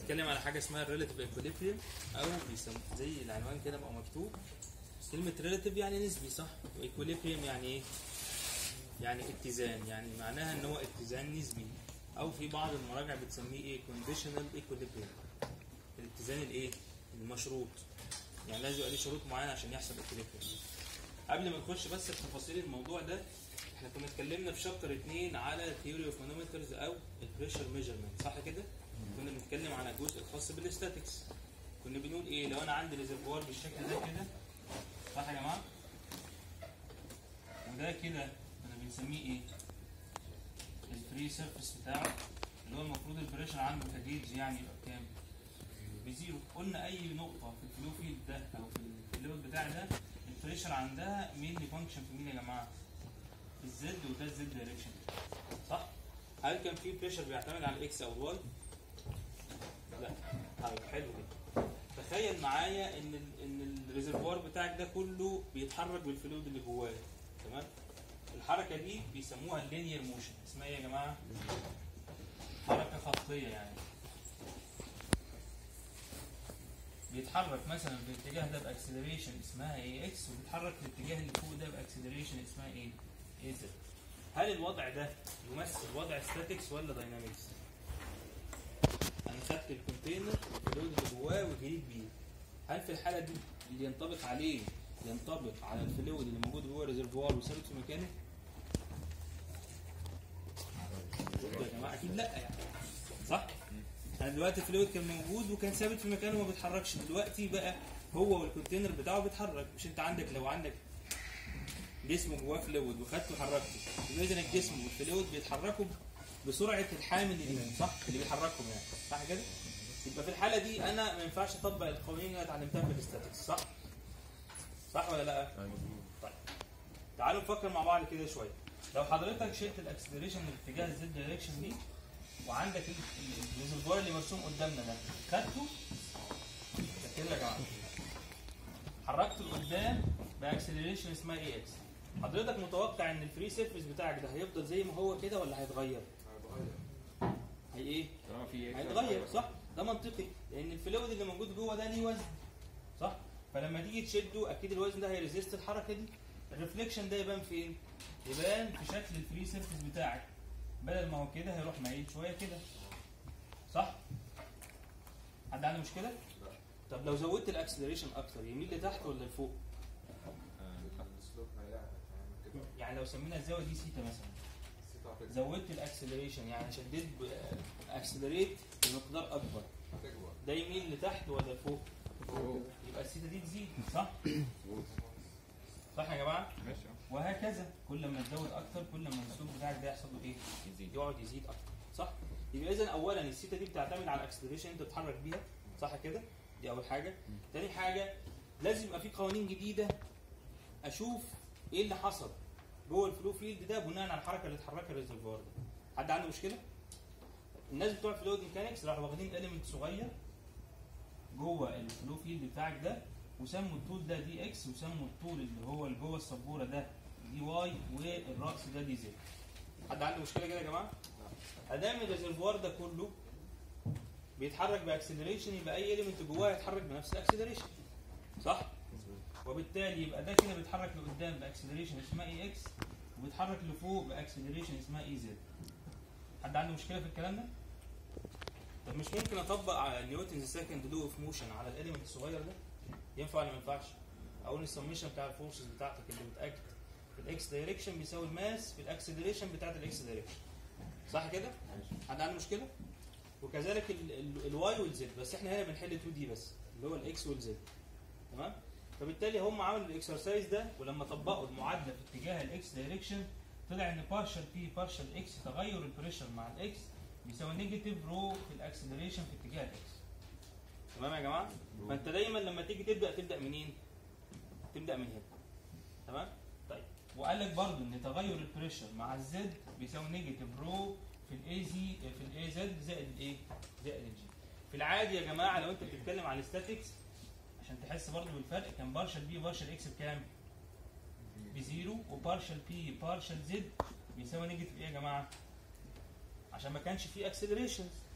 بنتكلم على حاجه اسمها الريلاتيف ايكوليبريم او بيسموه زي العنوان كده بقى مكتوب كلمه ريلاتيف يعني نسبي صح وايكوليبريم يعني ايه يعني اتزان يعني معناها ان هو اتزان نسبي او في بعض المراجع بتسميه ايه كونديشنال ايكوليبريم الاتزان الايه المشروط يعني لازم يبقى ليه شروط معينه عشان يحصل ايكوليبريم قبل ما نخش بس في تفاصيل الموضوع ده احنا كنا اتكلمنا في شابتر 2 على ثيوري اوف مانومترز او البريشر ميجرمنت صح كده؟ كنا بنتكلم على الجزء الخاص بالاستاتكس كنا بنقول ايه لو انا عندي ريزرفوار بالشكل ده كده صح يا جماعه؟ وده كده كنا بنسميه ايه؟ الفري سيرفيس بتاعه اللي هو المفروض البريشر عنده كجيج يعني يبقى بكام؟ بزيرو قلنا اي نقطه في الفلو فيلد ده او في الليفل بتاعي ده البريشر عندها مين فانكشن في مين يا جماعه؟ في الزد وده الزد دايركشن صح؟ هل كان في بريشر بيعتمد على الاكس او الواي؟ لا طيب حلو جدا تخيل معايا ان ال ان الريزرفوار بتاعك ده كله بيتحرك بالفلويد اللي جواه تمام؟ الحركه دي بيسموها اللينير موشن اسمها ايه يا جماعه؟ حركه خطيه يعني بيتحرك مثلا في الاتجاه ده باكسلريشن اسمها اي اكس وبيتحرك في الاتجاه اللي فوق ده باكسلريشن اسمها ايه؟ اي زد. هل الوضع ده يمثل وضع ستاتكس ولا داينامكس؟ انا خدت الكونتينر والفلويد اللي جواه وجريت بيه. هل في الحاله دي اللي ينطبق عليه ينطبق على الفلويد اللي موجود جوه الريزرفوار وثابت في مكانه؟ يا جماعه اكيد لا يعني صح؟ انا دلوقتي الفلويد كان موجود وكان ثابت في مكانه وما بيتحركش دلوقتي بقى هو والكونتينر بتاعه بيتحرك مش انت عندك لو عندك جسم جواه فلويد وخدته وحركته يبقى اذا الجسم والفلويد بيتحركوا بسرعه الحامل اللي صح اللي بيحركهم يعني صح كده؟ يبقى في الحاله دي انا ما ينفعش اطبق القوانين اللي انا اتعلمتها في الاستاتكس صح؟ صح ولا لا؟ طيب تعالوا نفكر مع بعض كده شويه لو حضرتك شلت الاكسلريشن من اتجاه الزد دايركشن دي وعندك ال- ال- الريزرفوار اللي مرسوم قدامنا ده خدته ده كده يا جماعه حركته لقدام باكسلريشن اسمها اي اكس حضرتك متوقع ان الفري سيرفيس بتاعك ده هيفضل زي ما هو كده ولا هيتغير؟ هي ايه؟ طالما في هيتغير صح؟ ده منطقي لان الفلويد اللي موجود جوه ده ليه وزن صح؟ فلما تيجي تشده اكيد الوزن ده هيريزيست الحركه دي الريفليكشن ده يبان فين؟ يبان في شكل الفري سيرفيس بتاعك بدل ما هو كده هيروح مايل شويه كده صح؟ حد عنده مشكله؟ طب لو زودت الاكسلريشن اكتر يميل لتحت ولا لفوق؟ السلوك هيعلى هيعمل كده يعني لو سمينا الزاويه دي سيتا مثلا السيت هتكبر زودت الاكسلريشن يعني شديت اكسلريت بمقدار اكبر هتكبر ده يميل لتحت ولا لفوق؟ يبقى السيتا دي تزيد صح؟ صح يا جماعه؟ ماشي اه. وهكذا كل ما تزود اكتر كل ما السلوك بتاعك ده يحصل له ايه؟ يزيد يقعد يزيد اكتر صح؟ يبقى اذا اولا السيتا دي بتعتمد على الاكسلريشن انت بتتحرك بيها صح كده؟ دي اول حاجه تاني حاجه لازم يبقى في قوانين جديده اشوف ايه اللي حصل جوه الفلو فيلد ده بناء على الحركه اللي اتحركها الريزرفوار ده حد عنده مشكله؟ الناس بتوع فلويد ميكانكس راحوا واخدين اليمنت صغير جوه الفلو فيلد بتاعك ده وسموا الطول ده دي اكس وسموا الطول اللي هو اللي جوه السبوره ده دي واي والراس ده دي زد حد عنده مشكله كده يا جماعه؟ ادام الريزرفوار ده كله بيتحرك باكسلريشن يبقى اي اليمنت جواه يتحرك بنفس الاكسلريشن صح؟ وبالتالي يبقى ده كده بيتحرك لقدام باكسلريشن اسمها اي اكس وبيتحرك لفوق باكسلريشن اسمها اي زد حد عنده مشكله في الكلام ده؟ طب مش ممكن اطبق على نيوتنز سكند لو اوف موشن على الاليمنت الصغير ده؟ ينفع ولا ما ينفعش؟ اقول السميشن بتاع الفورسز بتاعتك اللي بتاكت في الاكس دايركشن بيساوي الماس في الاكسلريشن بتاعت الاكس دايركشن صح كده؟ حد عنده مشكله؟ وكذلك الواي والزد بس احنا هنا بنحل 2 دي بس اللي هو الاكس والزد تمام؟ فبالتالي هم عملوا الاكسرسايز ده ولما طبقوا المعادله في اتجاه الاكس دايركشن طلع ان بارشل بي بارشل اكس تغير البريشر مع الاكس بيساوي نيجاتيف رو في الاكسلريشن في اتجاه الاكس تمام يا جماعه؟ فانت دايما لما تيجي تبدا تبدا منين؟ تبدا من هنا تمام؟ طيب وقال لك برضو ان تغير البريشر مع الزد بيساوي نيجاتيف رو في الاي زي في الاي زد زائد الايه؟ زائد الجي. في العادي يا جماعه لو انت بتتكلم على الستاتكس عشان تحس برضو بالفرق كان بارشل بي بارشل اكس بكام؟ بزيرو وبارشل بي بارشل زد بيساوي نيجاتيف ايه يا جماعه؟ عشان ما كانش فيه اكسلريشنز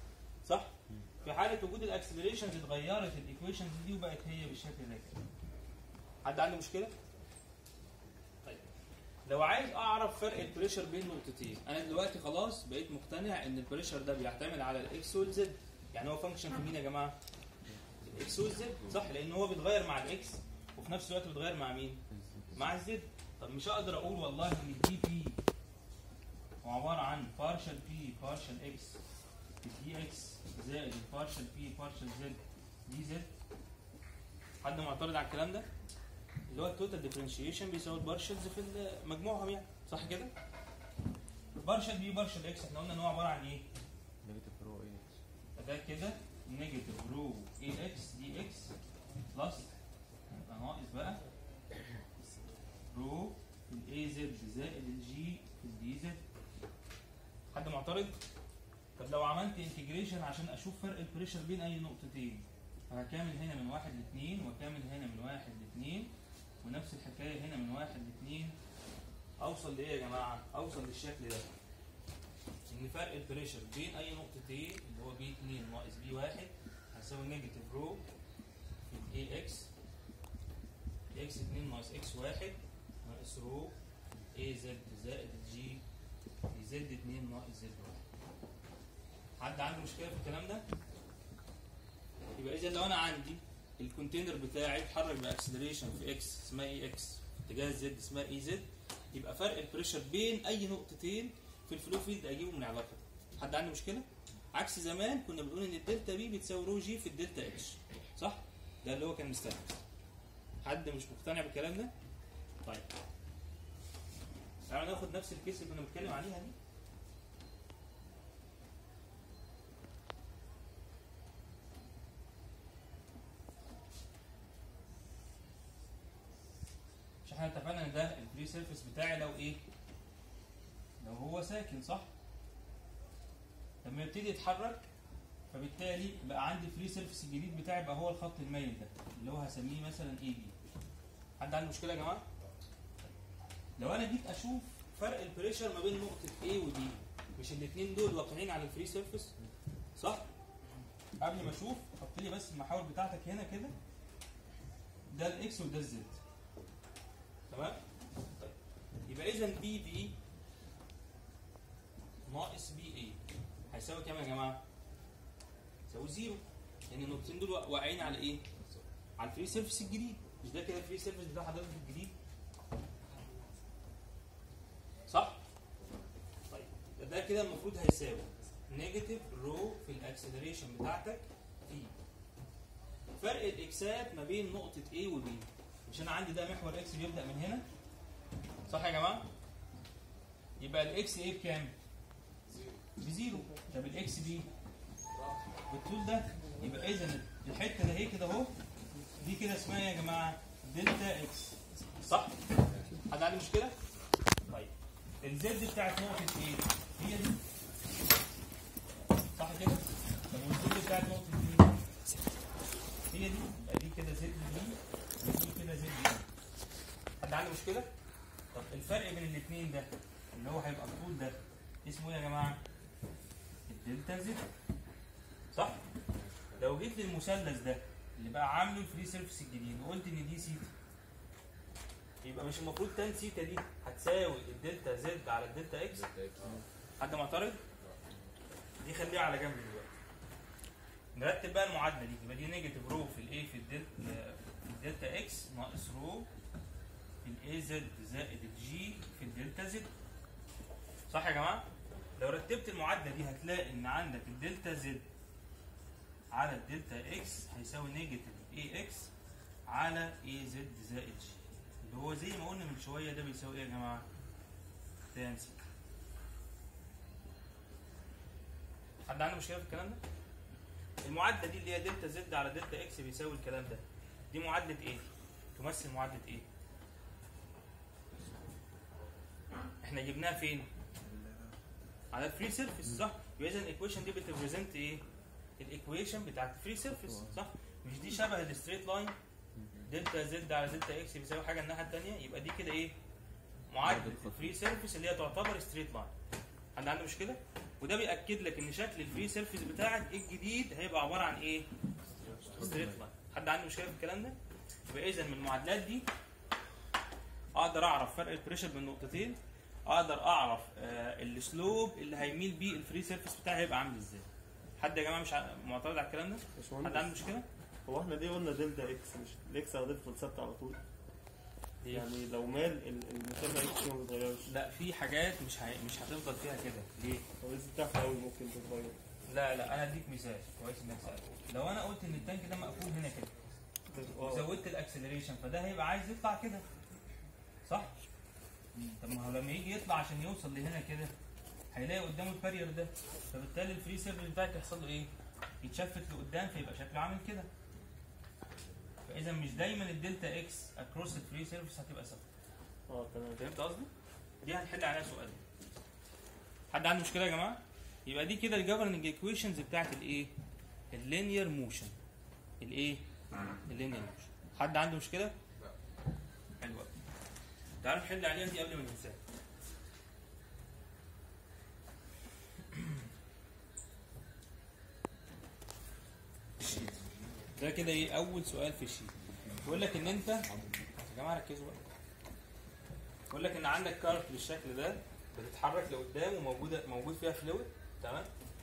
صح في حاله وجود الاكسلريشنز اتغيرت الايكويشنز دي وبقت هي بالشكل ده كده حد عنده مشكله طيب لو عايز اعرف فرق البريشر بين نقطتين انا دلوقتي خلاص بقيت مقتنع ان البريشر ده بيعتمد على الاكس والزد يعني هو فانكشن في مين يا جماعه الاكس والزد صح لان هو بيتغير مع الاكس وفي نفس الوقت بيتغير مع مين مع الزد طب مش هقدر اقول والله ان الدي بي هو عباره عن بارشل بي بارشل اكس دي اكس زائد البارشل بي بارشل زد دي زد حد معترض على الكلام ده اللي هو التوتال ديفرنشيشن بيساوي البارشلز في مجموعهم يعني صح كده البارشل بي بارشل اكس احنا قلنا ان هو عباره عن ايه نيجاتيف رو ايه ده كده نيجاتيف رو اي اكس دي اكس بلس يبقى ناقص بقى رو في الاي زد زائد الجي في الدي زد حد معترض؟ طب لو عملت انتجريشن عشان اشوف فرق البريشر بين اي نقطتين هكامل هنا من واحد لاثنين واكامل هنا من واحد لاثنين ونفس الحكايه هنا من واحد لاثنين اوصل لايه يا جماعه؟ اوصل للشكل ده ان فرق البريشر بين اي نقطتين اللي هو بي 2 ناقص بي 1 هيساوي نيجاتيف رو في اي اكس اكس 2 ناقص اكس 1 ناقص رو اي زد زائد جي في زد 2 ناقص زد 1 حد عنده مشكله في الكلام ده؟ يبقى اذا لو انا عندي الكونتينر بتاعي اتحرك باكسلريشن في اكس اسمها اي اكس في اتجاه زد اسمها اي زد يبقى فرق البريشر بين اي نقطتين في الفلو فيلد اجيبه من العلاقه دي. حد عنده مشكله؟ عكس زمان كنا بنقول ان الدلتا بي بتساوي رو جي في الدلتا اتش صح؟ ده اللي هو كان مستنتج حد مش مقتنع بالكلام ده؟ طيب تعالوا ناخد نفس الكيس اللي كنا بنتكلم عليها دي مش احنا اتفقنا ان ده الفري سيرفيس بتاعي لو ايه؟ لو هو ساكن صح؟ لما يبتدي يتحرك فبالتالي بقى عندي الفري سيرفيس الجديد بتاعي بقى هو الخط المايل ده اللي هو هسميه مثلا اي بي حد عنده مشكله يا جماعه؟ لو انا جيت اشوف فرق البريشر ما بين نقطه A و B مش الاثنين دول واقعين على الفري سيرفيس صح؟ قبل ما اشوف حط لي بس المحاور بتاعتك هنا كده ده الاكس وده الزد تمام؟ طيب يبقى اذا بي بي ناقص بي اي هيساوي كام يا جماعه؟ يساوي زيرو لان النقطتين دول واقعين على ايه؟ على الفري سيرفيس الجديد مش ده كده الفري سيرفيس بتاع حضرتك الجديد؟ صح؟ طيب ده كده المفروض هيساوي نيجاتيف رو في الاكسلريشن بتاعتك في فرق الاكسات ما بين نقطة A و B مش انا عندي ده محور اكس بيبدأ من هنا صح يا جماعة؟ يبقى الاكس A بكام؟ بزيرو طب الاكس بي بالطول ده يبقى اذا الحته ده هي كده اهو دي كده اسمها إيه يا جماعه دلتا اكس صح؟ حد عنده مشكله؟ طيب الزد بتاعت نقطه ايه؟ هي دي صح كده؟ طب والزد بتاعت نقطه ايه؟ هي دي يبقى دي كده زد دي ودي كده زد دي حد عنده مشكله؟ طب الفرق بين الاثنين ده اللي هو هيبقى الطول ده اسمه ايه يا جماعه؟ الدلتا زد صح؟ لو جيت للمثلث ده اللي بقى عامله الفري سيرفيس الجديد وقلت ان دي سيتا يبقى مش المفروض تان سيتا دي هتساوي الدلتا زد على الدلتا اكس حد معترض؟ دي خليها على جنب دلوقتي نرتب بقى المعادله دي يبقى دي نيجاتيف رو في الايه في الدلتا في الدلتا اكس ناقص رو في الاي زد زائد الجي في الدلتا زد صح يا جماعه؟ لو رتبت المعادله دي هتلاقي ان عندك الدلتا زد على الدلتا اكس هيساوي نيجاتيف اي اكس على اي زد زائد جي اللي هو زي ما قلنا من شويه ده بيساوي ايه يا جماعه؟ تان سيتا حد عنده مشكله في الكلام ده؟ المعادله دي اللي هي دلتا زد على دلتا اكس بيساوي الكلام ده دي معادله ايه؟ تمثل معادله ايه؟ احنا جبناها فين؟ على الفري سيرفيس صح؟ يبقى اذا الايكويشن دي بتريبريزنت ايه؟ الايكويشن بتاعت الفري سيرفيس صح؟ مش دي شبه الستريت لاين دلتا زد على دلتا اكس بيساوي حاجه الناحيه الثانيه يبقى دي كده ايه؟ معادله الفري سيرفيس اللي هي تعتبر ستريت لاين حد عنده مشكله وده بياكد لك ان شكل الفري سيرفيس بتاعك الجديد هيبقى عباره عن ايه ستريت لاين حد عنده مشكله في الكلام ده يبقى اذا من المعادلات دي اقدر اعرف فرق البريشر بين النقطتين اقدر اعرف آه السلوب اللي هيميل بيه الفري سيرفيس بتاعي هيبقى عامل ازاي حد يا جماعه مش ع- معترض على الكلام ده حد عنده مشكله هو احنا ليه قلنا دلتا اكس مش الاكس هتفضل ثابته على طول يعني لو مال ال- المسافه اكس ما بتتغيرش لا في حاجات مش هي... مش هتفضل فيها كده ليه طب اذا تحت قوي ممكن تتغير لا لا انا اديك مثال كويس انك سالت لو انا قلت ان التانك ده مقفول هنا كده اه وزودت الاكسلريشن فده هيبقى عايز يطلع كده صح طب ما هو لما يجي يطلع عشان يوصل لهنا كده هيلاقي قدامه البارير ده فبالتالي الفري سيرفيس بتاعك يحصل له ايه يتشفت لقدام فيبقى شكله عامل كده فاذا مش دايما الدلتا اكس اكروس الفري سيرفيس هتبقى ثابته اه تمام فهمت قصدي دي هنحل عليها سؤال حد عنده مشكله يا جماعه يبقى دي كده الجفرنج ايكويشنز بتاعت الايه اللينير موشن الايه اللينير موشن حد عنده مشكله لا. حلو قوي تعالوا نحل عليها دي قبل ما ننساها الشيت. ده كده ايه اول سؤال في الشيت بيقول لك ان انت يا جماعه ركزوا بقى بيقول لك ان عندك كارت بالشكل ده بتتحرك لقدام وموجوده موجود فيها فلويد تمام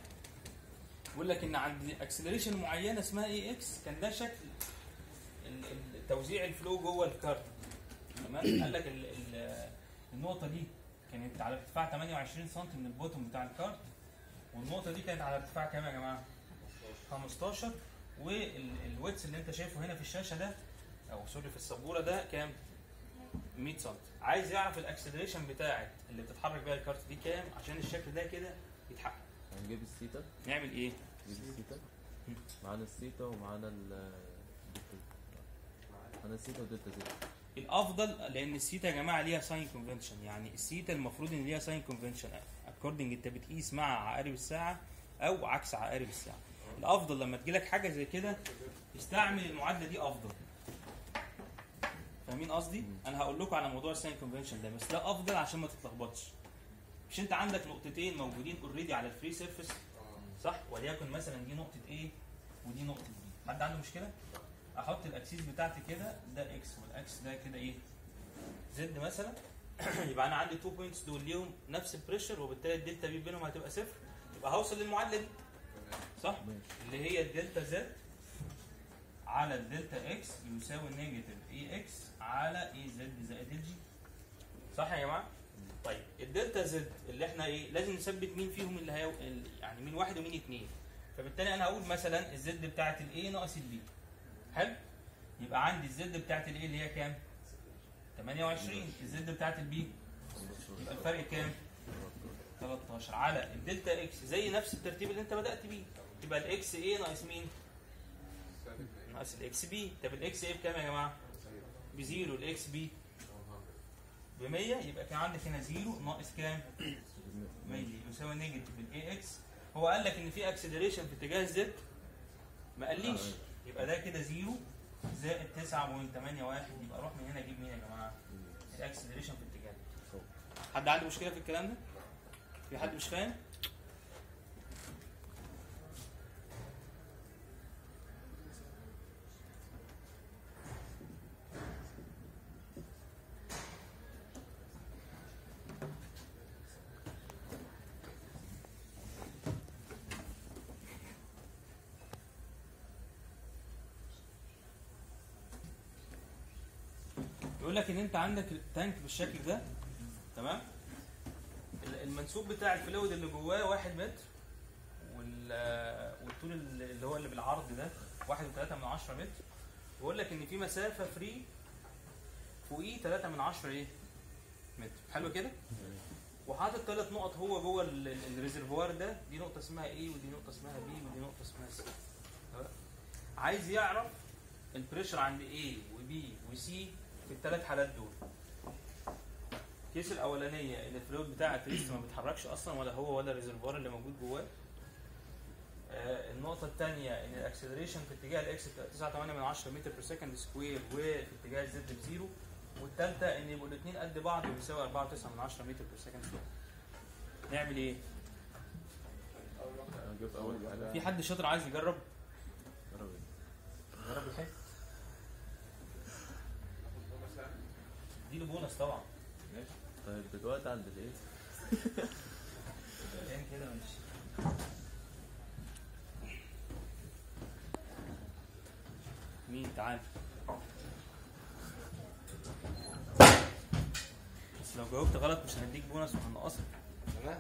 بيقول لك ان عند اكسلريشن معينه اسمها اي اكس كان ده شكل ال- ال- توزيع الفلو جوه الكارت تمام قال لك ال- ال- النقطه دي كانت على ارتفاع 28 سم من البوتوم بتاع الكارت والنقطه دي كانت على ارتفاع كام يا جماعه 15 والويتس اللي انت شايفه هنا في الشاشه ده او سوري في السبوره ده كام 100 سم عايز يعرف الاكسلريشن بتاعت اللي بتتحرك بيها الكارت دي كام عشان الشكل ده كده يتحقق هنجيب الثيتا نعمل ايه نجيب الثيتا مم. معانا الثيتا ومعانا ال دلتا معانا الثيتا ودلتا زد الافضل لان السيتا يا جماعه ليها ساين كونفنشن يعني السيتا المفروض ان ليها ساين كونفنشن اكوردنج انت بتقيس مع عقارب الساعه او عكس عقارب الساعه الافضل لما تجيلك حاجه زي كده استعمل المعادله دي افضل فاهمين قصدي انا هقول لكم على موضوع الساين كونفنشن ده بس ده افضل عشان ما تتلخبطش مش انت عندك نقطتين موجودين اوريدي على الفري سيرفيس صح وليكن مثلا دي نقطه A ودي نقطه B حد عنده مشكله احط الاكسيس بتاعتي كده ده اكس والاكس ده كده ايه زد مثلا يبقى انا عندي تو بوينتس دول ليهم نفس البريشر وبالتالي الدلتا بي بينهم هتبقى صفر يبقى هوصل للمعادله دي صح ماشي اللي هي الدلتا زد على الدلتا اكس يساوي نيجاتيف اي اكس على اي زد زائد الجي صح يا جماعه طيب الدلتا زد اللي احنا ايه لازم نثبت مين فيهم اللي هي يعني مين واحد ومين اتنين فبالتالي انا هقول مثلا الزد بتاعت الاي ناقص البي حلو يبقى عندي الزد بتاعت الاي اللي هي كام 28 الزد بتاعت البي يبقى الفرق كام 13 على الدلتا اكس زي نفس الترتيب اللي انت بدات بيه يبقى الاكس ايه ناقص مين ناقص الاكس بي طب الاكس ايه بكام يا جماعه بزيرو الاكس بي ب 100 يبقى كان عندك هنا زيرو ناقص كام 100 يساوي نيجاتيف الاي اكس هو قال لك ان في اكسلريشن في اتجاه الزد ما قاليش يبقى ده كده زيرو زائد 9.81 يبقى اروح من هنا اجيب مين يا جماعه الاكسلريشن في اتجاه حد عنده مشكله في الكلام ده في حد مش فاهم يقول لك ان انت عندك تانك بالشكل ده تمام ال- المنسوب بتاع الفلويد اللي جواه واحد متر وال- والطول اللي اللي هو اللي بالعرض ده واحد وتلاتة من عشرة متر بيقول لك ان في مسافة فري فوقيه تلاتة من عشرة ايه متر حلو كده وحاطط ثلاث نقط هو جوه ال- ال- الريزرفوار ده دي نقطة اسمها ايه ودي نقطة اسمها بي ودي نقطة اسمها سي تمام؟ عايز يعرف البريشر عند A وبي وسي في الثلاث حالات دول الكيس الاولانيه ان الفلويد بتاعك لسه ما بيتحركش اصلا ولا هو ولا الريزرفوار اللي موجود جواه آه النقطة الثانية ان الاكسلريشن في اتجاه الاكس 9.8 من 10 متر بير سكند سكوير وفي اتجاه الزد بزيرو والثالثة ان يبقوا الاثنين قد بعض وبيساوي 4.9 من 10 متر بير سكند سكوير نعمل ايه نجيب اول حاجه في حد شاطر عايز يجرب جرب. جرب الحاجة اديله بونص طبعا طيب دلوقتي عند الايه يعني كده ماشي مين تعال بس لو جاوبت غلط مش هنديك بونص وهنقصك تمام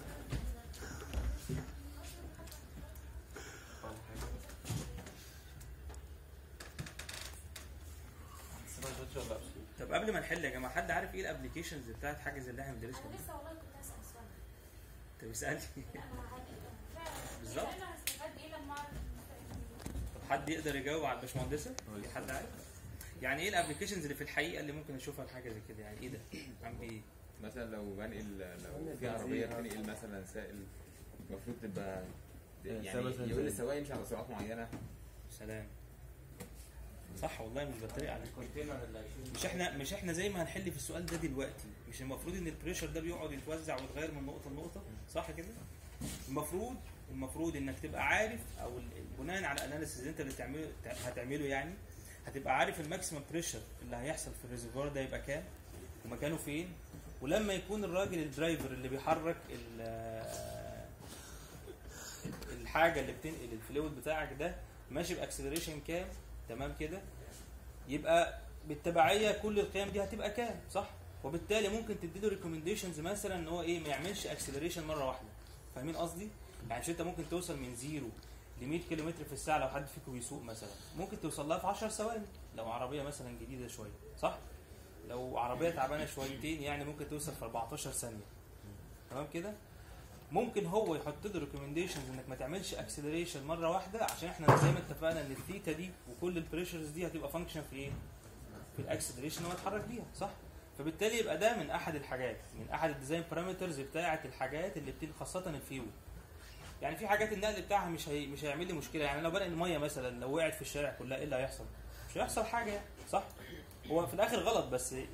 طب قبل ما نحل يا جماعه حد عارف ايه الابلكيشنز بتاعت حاجه زي اللي احنا بندرسها انا دي؟ لسه والله كنت هسال سؤال طب اسالني انا عارف بالظبط. انا هستفاد ايه لما اعرف طب حد يقدر يجاوب على الباشمهندسه؟ في حد عارف؟ يعني ايه الابلكيشنز اللي في الحقيقه اللي ممكن اشوفها في حاجه زي كده يعني ايه ده؟ عم ايه؟ مثلا لو بنقل لو في عربيه بتنقل مثلا سائل المفروض تبقى يعني يعني مثلا يقول زي- للسواق يمشي على سرعات معينه سلام صح والله مش بتريق عليك الكونتينر اللي هيشيل مش احنا مش احنا زي ما هنحل في السؤال ده دلوقتي مش المفروض ان البريشر ده بيقعد يتوزع ويتغير من نقطه لنقطه صح كده المفروض المفروض انك تبقى عارف او ال- بناء على الاناليسيز اللي انت بتعمله هتعمله يعني هتبقى عارف الماكسيمم بريشر اللي هيحصل في الريزرفوار ده يبقى كام ومكانه فين ولما يكون الراجل الدرايفر اللي بيحرك ال- الحاجه اللي بتنقل الفلويد بتاعك ده ماشي باكسلريشن كام تمام كده يبقى بالتبعيه كل القيم دي هتبقى كام صح وبالتالي ممكن تديله ريكومنديشنز مثلا ان هو ايه ما يعملش اكسلريشن مره واحده فاهمين قصدي يعني مش انت ممكن توصل من زيرو ل 100 كيلو متر في الساعه لو حد فيكم بيسوق مثلا ممكن توصل لها في 10 ثواني لو عربيه مثلا جديده شويه صح لو عربيه تعبانه شويتين يعني ممكن توصل في 14 ثانيه تمام كده ممكن هو يحط له ريكومنديشنز انك ما تعملش اكسلريشن مره واحده عشان احنا زي ما اتفقنا ان الثيتا دي وكل البريشرز دي هتبقى فانكشن في ايه؟ في الاكسلريشن اللي هو اتحرك بيها صح؟ فبالتالي يبقى ده من احد الحاجات من احد الديزاين بارامترز بتاعه الحاجات اللي بتيجي خاصه الفيول يعني في حاجات النقل بتاعها مش هي مش هيعمل لي مشكله يعني لو بنقل الميه مثلا لو وقعت في الشارع كلها ايه اللي هيحصل؟ مش هيحصل حاجه يعني صح؟ هو في الاخر غلط بس ايه؟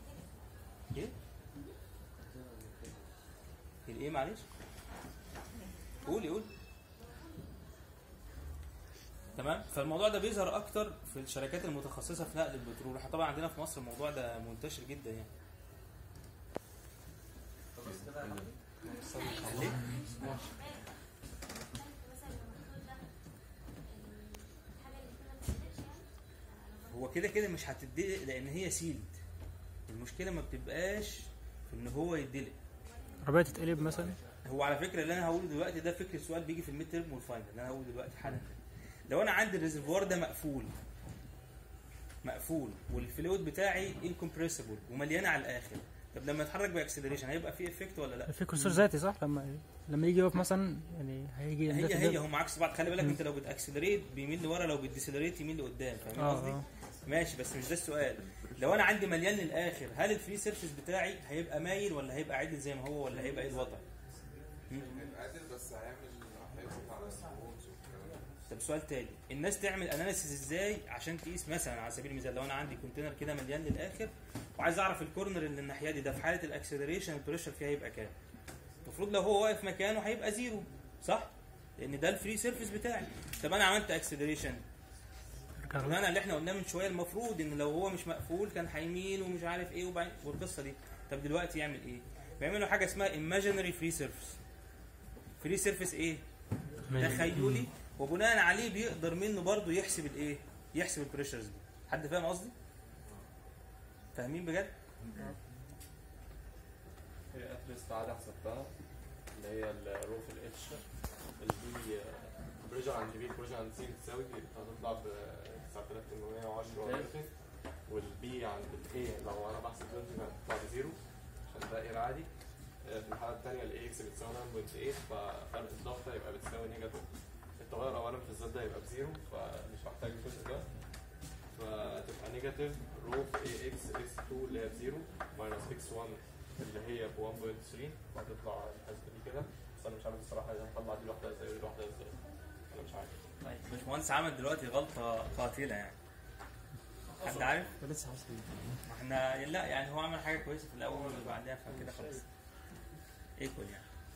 الايه معلش؟ قولي قولي تمام فالموضوع ده بيظهر اكتر في الشركات المتخصصه في نقل البترول احنا طبعا عندنا في مصر الموضوع ده منتشر جدا يعني ليه؟ هو كده كده مش هتدلق لان هي سيلد المشكله ما بتبقاش في ان هو يدلق عربية تتقلب مثلا هو على فكره اللي انا هقوله دلوقتي ده فكره سؤال بيجي في الميد تيرم والفاينل اللي انا هقوله دلوقتي حالا لو انا عندي الريزرفوار ده مقفول مقفول والفلويد بتاعي انكمبريسبل ومليانه على الاخر طب لما يتحرك باكسلريشن هيبقى فيه افكت ولا لا؟ في كورسور ذاتي صح لما لما يجي يقف مثلا يعني هيجي هي يندفع هي ده. هم عكس بعض خلي بالك انت لو بتاكسلريت بيميل لورا لو بتديسلريت يميل لقدام فاهم اه قصدي؟ اه ماشي بس مش ده السؤال لو انا عندي مليان للاخر هل الفري سيرفيس بتاعي هيبقى مايل ولا هيبقى عادل زي ما هو ولا هيبقى ايه الوضع؟ هيبقى قادر بس هيعمل هيمسك على السبونز والكلام ده. طب سؤال تاني الناس تعمل اناليسيس ازاي عشان تقيس مثلا على سبيل المثال لو انا عندي كونتينر كده مليان للاخر وعايز اعرف الكورنر اللي الناحيه دي ده في حاله الاكسلريشن البريشر فيها هيبقى كام المفروض لو هو واقف مكانه هيبقى زيرو صح لان ده الفري سيرفيس بتاعي طب انا عملت اكسلريشن ارجع له. بناء اللي احنا قلناه من شويه المفروض ان لو هو مش مقفول كان هيميل ومش عارف ايه وبعدين والقصه دي طب دلوقتي يعمل ايه بيعملوا حاجه اسمها imaginary free surface فري سيرفيس ايه تخيلي وبناء عليه بيقدر منه برضه يحسب الايه يحسب البريشرز دي حد فاهم قصدي فاهمين بجد هي اتليست عادة حسبتها اللي هي الروف الاتش البي بريشر عند بي بريشر عند سي بتساوي هتطلع ب 9810 ولكن والبي عند الاي لو انا بحسب دلوقتي هتطلع بزيرو عشان ده اير عادي آه، في الحالة التانية الاي اكس بتساوي 9.8 ففرق الضغط هيبقى بتساوي نيجاتيف التغير اولا في الزد ده هيبقى بزيرو فمش محتاج الجزء ده فتبقى نيجاتيف رو في اي اكس اكس 2 اللي هي بزيرو ماينس اكس 1 اللي هي ب 1.3 وهتطلع الحسبه دي كده بس انا مش عارف الصراحه هي هطلع دي لوحدها ازاي ودي لوحدها ازاي انا مش عارف طيب باشمهندس عمل دلوقتي غلطه قاتله يعني حد عارف؟ لسه حاسس ما احنا لا يعني هو عمل حاجه كويسه في الاول وبعدها فكده خلاص ايكوال يعني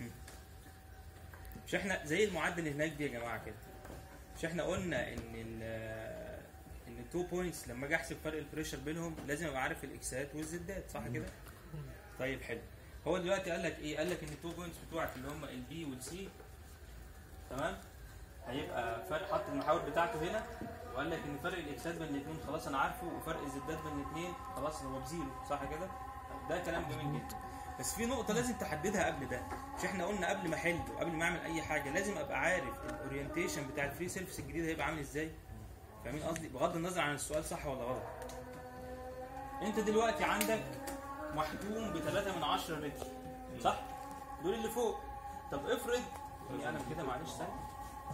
مش احنا زي المعدل اللي هناك دي يا جماعه كده مش احنا قلنا ان ال ان التو بوينتس لما اجي احسب فرق البريشر بينهم لازم ابقى عارف الاكسات والزدات صح كده؟ طيب حلو هو دلوقتي قال لك ايه؟ قال لك ان التو بوينتس بتوعك اللي هم البي والسي تمام؟ هيبقى فرق حط المحاور بتاعته هنا وقال لك ان فرق الاكسات بين الاثنين خلاص انا عارفه وفرق الزدات بين الاثنين خلاص هو بزيرو صح كده؟ ده كلام جميل جدا بس في نقطة لازم تحددها قبل ده مش احنا قلنا قبل ما احل وقبل ما اعمل اي حاجة لازم ابقى عارف الاورينتيشن بتاع الفري سيرفيس الجديد هيبقى عامل ازاي فاهمين قصدي بغض النظر عن السؤال صح ولا غلط انت دلوقتي عندك محكوم ب 3 من 10 لتر صح دول اللي فوق طب افرض يعني انا كده معلش ثانيه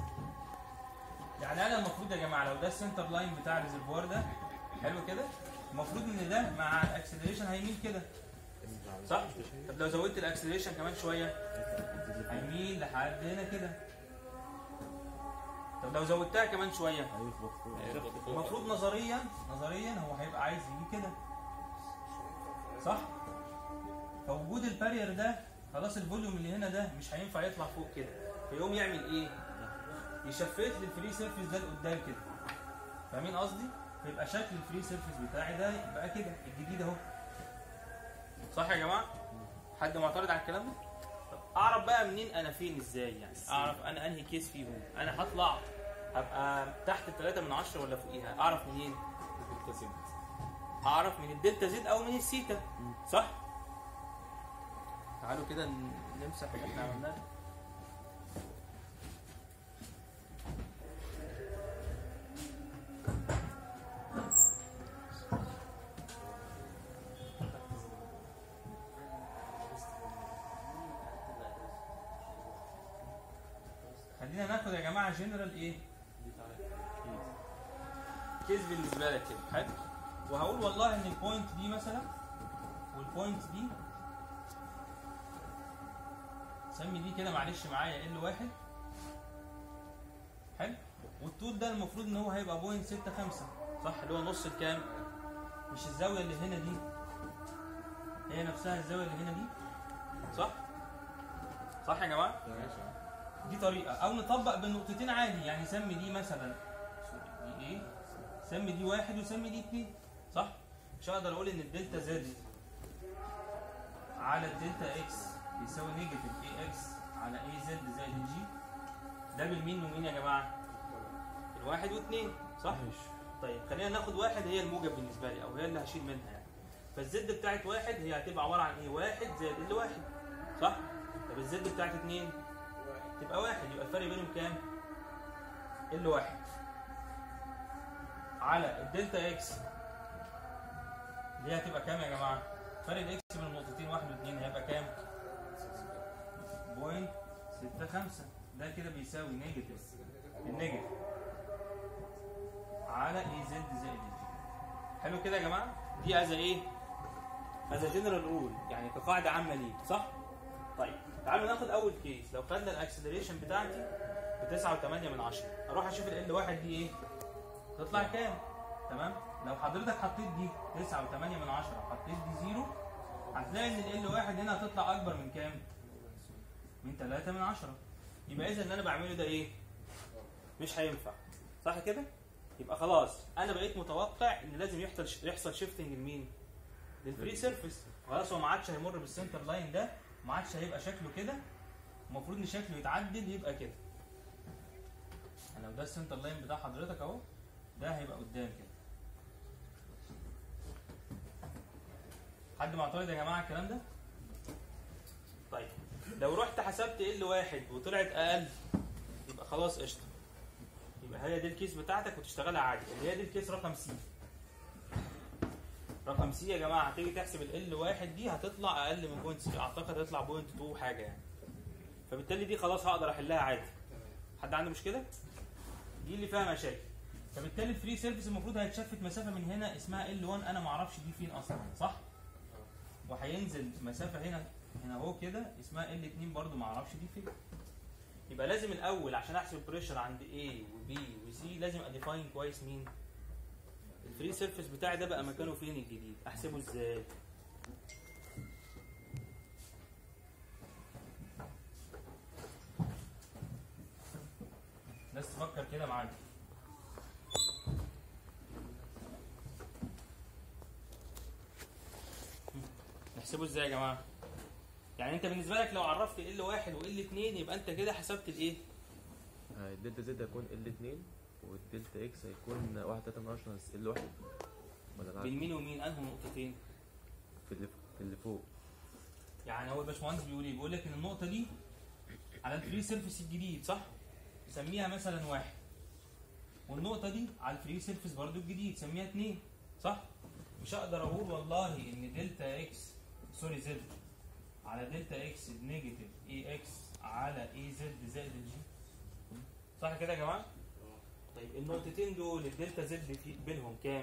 يعني انا المفروض يا جماعه لو ده السنتر لاين بتاع الريزرفوار ده حلو كده المفروض ان ده مع الاكسلريشن هيميل كده صح طب لو زودت الاكسلريشن كمان شويه هيميل لحد هنا كده طب لو زودتها كمان شويه هيخبط فوق هيخبط فوق. المفروض نظريا نظريا هو هيبقى عايز يجي كده صح فوجود البارير ده خلاص الفوليوم اللي هنا ده مش هينفع يطلع فوق كده فيقوم يعمل ايه يشفت لي الفري سيرفيس ده لقدام كده فاهمين قصدي فيبقى شكل الفري سيرفيس بتاعي ده يبقى كده الجديد اهو صح يا جماعه حد معترض على الكلام ده طب اعرف بقى منين انا فين ازاي يعني اعرف انا انهي كيس فيهم انا هطلع هبقى تحت الثلاثة من عشرة ولا فوقيها اعرف منين اعرف من الدلتا زد او من السيتا صح تعالوا كده ن- نمسح اللي احنا عملناه ده. خلينا ناخد يا جماعه جنرال ايه كيس بالنسبه لك كده حلو وهقول والله ان البوينت دي مثلا والبوينت دي سمي دي كده معلش معايا ال واحد حلو والطول ده المفروض ان هو هيبقى بوينت ستة خمسة صح اللي هو نص الكام مش الزاوية اللي هنا دي هي نفسها الزاوية اللي هنا دي صح صح يا جماعة دي طريقة أو نطبق بالنقطتين عادي يعني سمي دي مثلا دي إيه؟ سمي دي واحد وسمي دي اتنين صح؟ مش هقدر أقول إن الدلتا زد على الدلتا إكس يساوي نيجاتيف إيه إكس على إيه زد زائد الجي ده بالمين ومين يا جماعة؟ الواحد واثنين صح؟ طيب خلينا ناخد واحد هي الموجب بالنسبة لي أو هي اللي هشيل منها يعني فالزد بتاعت واحد هي هتبقى عبارة عن إيه؟ واحد زائد ال واحد صح؟ طب الزد بتاعت اتنين تبقى واحد يبقى الفرق بينهم كام؟ ال واحد على الدلتا اكس دي هتبقى كام يا جماعه؟ فرق الاكس بين النقطتين واحد واثنين هيبقى كام؟ بوينت ستة خمسة ده كده بيساوي نيجاتيف النيجاتيف على اي زد زائد الجي حلو كده يا جماعه؟ دي از ايه؟ از جنرال رول يعني كقاعده عامه ليك صح؟ طيب تعالوا ناخد اول كيس لو خدنا الاكسلريشن بتاعتي ب 9.8 من 10 اروح اشوف ال واحد دي ايه تطلع كام تمام لو حضرتك حطيت دي 9.8 من 10 وحطيت دي زيرو هتلاقي ان ال واحد هنا هتطلع اكبر من كام من 3 من 10 يبقى اذا اللي انا بعمله ده ايه مش هينفع صح كده يبقى خلاص انا بقيت متوقع ان لازم يحصل يحصل شيفتنج لمين للفري سيرفيس خلاص هو ما عادش هيمر بالسنتر لاين ده ما عادش هيبقى شكله كده المفروض ان شكله يتعدل يبقى كده يعني لو ده السنتر لاين بتاع حضرتك اهو ده هيبقى قدام كده حد معترض يا جماعه الكلام ده طيب لو رحت حسبت ال واحد وطلعت اقل يبقى خلاص قشطه يبقى هي دي الكيس بتاعتك وتشتغلها عادي اللي هي دي الكيس رقم سي رقم سي يا جماعه هتيجي تحسب ال واحد دي هتطلع اقل من بوينت سي اعتقد هتطلع بوينت 2 حاجه يعني فبالتالي دي خلاص هقدر احلها عادي حد عنده مشكله دي اللي فيها مشاكل فبالتالي الفري سيرفيس المفروض هيتشفت مسافه من هنا اسمها ال 1 انا ما اعرفش دي فين اصلا صح وهينزل مسافه هنا هنا اهو كده اسمها ال 2 برضو ما اعرفش دي فين يبقى لازم الاول عشان احسب البريشر عند A وB وC لازم اديفاين كويس مين الفري سيرفيس بتاعي ده بقى مكانه فين الجديد احسبه ازاي بس فكر كده معايا نحسبه ازاي يا جماعه يعني انت بالنسبه لك لو عرفت ال واحد وال اتنين يبقى انت كده حسبت الايه آه، الدلتا زد هيكون ال 2 والدلتا اكس هيكون 1 3 من 10 ناقص ال 1 ولا العكس؟ بين مين ومين انهي نقطتين في اللي في اللي فوق يعني هو الباشمهندس بيقول ايه بيقول لك ان النقطه دي على الفري سيرفيس الجديد صح سميها مثلا واحد والنقطه دي على الفري سيرفيس برضو الجديد سميها اتنين صح مش هقدر اقول والله ان دلتا اكس سوري زد على دلتا اكس بنيجاتيف اي اكس على اي زد زائد الجي صح كده يا جماعه طيب النقطتين دول الدلتا زد في بينهم كام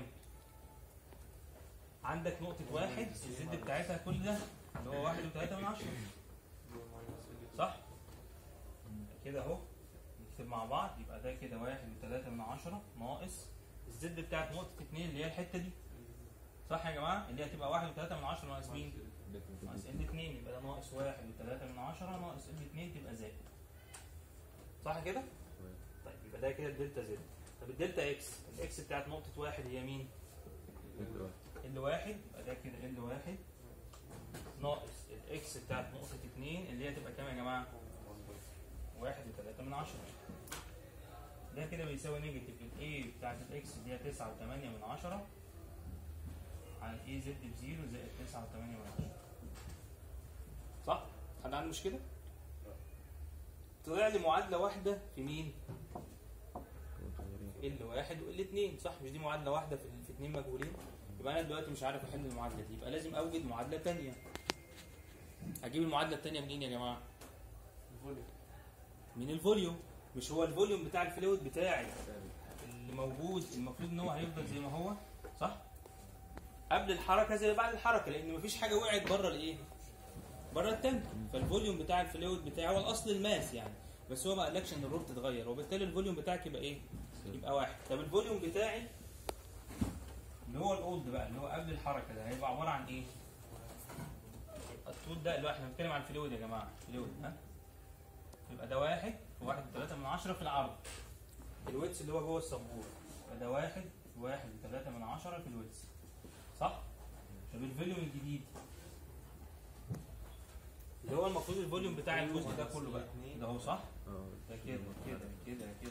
عندك نقطة واحد الزد بتاعتها كل ده اللي هو واحد وتلاتة من عشرة صح؟ كده اهو نكتب مع بعض يبقى ده كده واحد وتلاتة من عشرة ناقص الزد بتاعت نقطة اتنين اللي هي الحتة دي صح يا جماعة؟ اللي هي هتبقى واحد وتلاتة من عشرة ناقص مين؟ ناقص ال اتنين يبقى ده ناقص واحد وتلاتة من عشرة ناقص ال اتنين تبقى زائد صح كده؟ طيب يبقى ده كده الدلتا زد طب الدلتا اكس الاكس بتاعت نقطة واحد هي مين؟ دلتا واحد. ال واحد يبقى ده كده ال واحد ناقص الاكس بتاعت نقطة اتنين اللي هي تبقى كام يا جماعة؟ واحد وتلاتة من عشرة ده كده بيساوي نيجاتيف الاي بتاعت الاكس اللي هي تسعة وتمانية من عشرة على الاي زد بزيرو زائد تسعة وتمانية من عشرة صح؟ حد عنده مشكلة؟ طلع لي معادلة واحدة في مين؟ متغيرين. ال واحد وال اتنين صح مش دي معادله واحده في, في اتنين مجهولين يبقى انا دلوقتي مش عارف احل المعادله دي يبقى لازم اوجد معادله تانية اجيب المعادله التانية منين يا جماعه من الفوليوم مش هو الفوليوم بتاع الفلويد بتاعي اللي موجود المفروض ان هو هيفضل زي ما هو صح قبل الحركه زي بعد الحركه لان مفيش حاجه وقعت بره الايه بره التانك فالفوليوم بتاع الفلويد بتاعي هو الاصل الماس يعني بس هو ما قالكش ان الروب تتغير وبالتالي الفوليوم بتاعك يبقى ايه يبقى واحد طب الفوليوم بتاعي اللي هو الاولد بقى اللي هو قبل الحركه ده هيبقى عباره عن ايه؟ يبقى الطول ده اللي هو احنا بنتكلم عن الفلويد يا جماعه فلويد ها يبقى ده واحد في واحد وثلاثة من عشرة في العرض الويتس اللي هو جوه السبورة يبقى ده واحد في واحد وثلاثة من عشرة في الويتس صح؟ طب الفوليوم الجديد اللي هو المفروض الفوليوم بتاع الجزء ده كله بقى ده هو صح؟ اه ده كده كده كده كده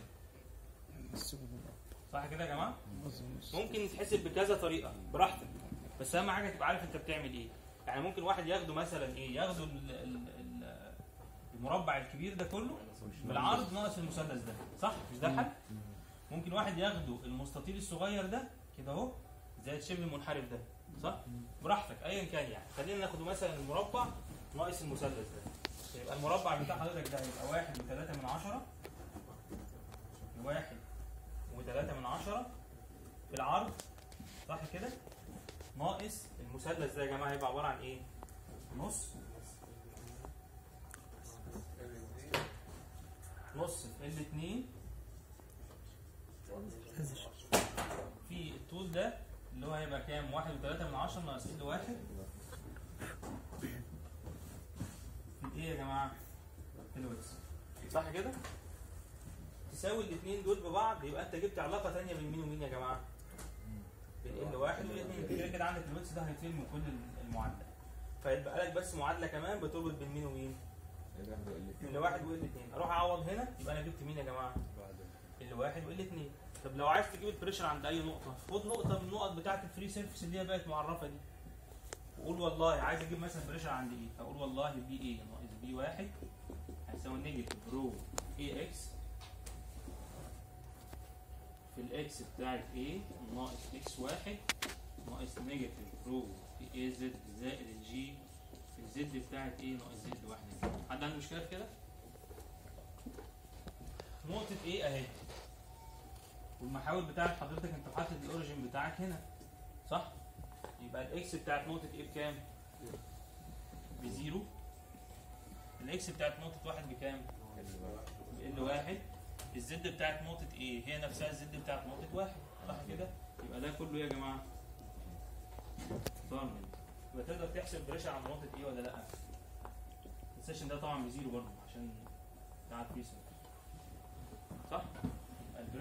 صح كده يا جماعه؟ ممكن يتحسب بكذا طريقه براحتك بس اهم حاجه تبقى عارف انت بتعمل ايه يعني ممكن واحد ياخده مثلا ايه ياخده ال- ال- ال- المربع الكبير ده كله بالعرض ناقص المثلث ده صح مش ده الحل ممكن واحد ياخده المستطيل الصغير ده كده اهو زي الشبه المنحرف ده صح براحتك ايا كان يعني خلينا ناخده مثلا المربع ناقص المثلث ده يبقى المربع بتاع حضرتك ده هيبقى واحد وثلاثة من عشرة واحد وثلاثة من عشرة في العرض صح كده ناقص المثلث ده يا جماعة هيبقى عبارة عن ايه؟ نص نص في ال 2 في الطول ده اللي هو هيبقى كام؟ واحد وثلاثة من عشرة ناقص ال واحد في ايه يا جماعة؟ في الويتس صح كده؟ تساوي الاثنين دول ببعض يبقى انت جبت علاقة تانية بين مين ومين يا جماعة؟ بين ال واحد والاثنين انت كده كده عندك الويتس ده هيطير من كل المعادلة فيتبقى لك بس معادلة كمان بتربط بين مين ومين؟ ال واحد وال اثنين اروح اعوض هنا يبقى انا جبت مين يا جماعة؟ ال واحد وال اثنين طب لو عايز تجيب البريشر عند اي نقطة خد نقطة من النقط بتاعة الفري سيرفيس اللي هي بقت معرفة دي وقول والله عايز اجيب مثلا بريشر عند ايه فاقول والله بي ايه ناقص بي واحد هيساوي نيجاتيف رو اي اكس في الاكس بتاعت ايه ناقص اكس واحد ناقص نيجاتيف رو في اي زد زائد الجي في الزد بتاعت ايه ناقص زد واحد حد عنده مشكلة في كده؟ نقطة ايه اهي والمحاور بتاعت حضرتك انت حاطط الاوريجن بتاعك هنا صح؟ يبقى الاكس بتاعت نقطة ايه بكام؟ بزيرو الاكس بتاعت نقطة واحد بكام؟ ال واحد الزد بتاعت نقطة ايه؟ هي نفسها الزد بتاعت نقطة واحد صح كده؟ يبقى ده كله يا جماعة ضامن يبقى تقدر تحسب بريشر عند نقطة ايه ولا لا؟ السيشن ده طبعا بزيرو برضه عشان بتاع الفريسر صح؟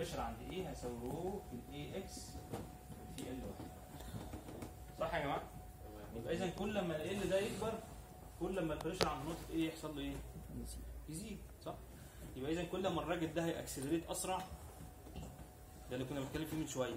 البريشر عند ايه هيساوي رو في الاي اكس في ال واحد صح يا جماعه؟ يبقى اذا كل ما ال ده يكبر كل ما البريشر عند نقطه ايه يحصل له ايه؟ يزيد صح؟ يبقى اذا كل ما الراجل ده هيأكسلريت اسرع ده اللي كنا بنتكلم فيه من شويه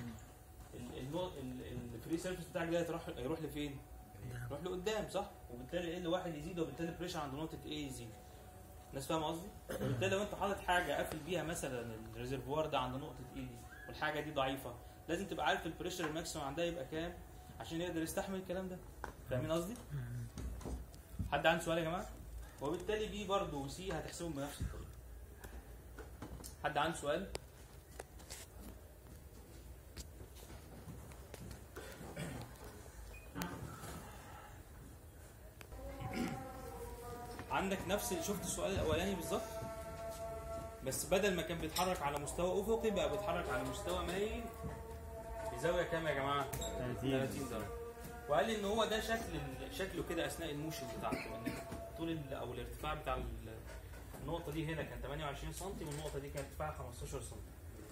الفري سيرفيس بتاعك ده هيروح هيروح لفين؟ يروح لقدام صح؟ وبالتالي ال واحد يزيد وبالتالي البريشر عند نقطه ايه يزيد الناس فاهمه قصدي؟ وبالتالي لو انت حاطط حاجه قافل بيها مثلا الريزرفوار ده عند نقطه ايه دي والحاجه دي ضعيفه لازم تبقى عارف البريشر الماكسيمم عندها يبقى كام عشان يقدر يستحمل الكلام ده فاهمين قصدي؟ حد عنده سؤال يا جماعه؟ وبالتالي بي برضه وسي هتحسبهم بنفس الطريقه حد عنده سؤال؟ عندك نفس شفت السؤال الاولاني بالظبط بس بدل ما كان بيتحرك على مستوى افقي بقى بيتحرك على مستوى مايل بزاويه كام يا جماعه 30 درجه وقال لي ان هو ده شكل شكله كده اثناء الموشن بتاعته ان طول ال- او الارتفاع بتاع ال- النقطه دي هنا كان 28 سم والنقطه دي كانت ارتفاعها 15 سم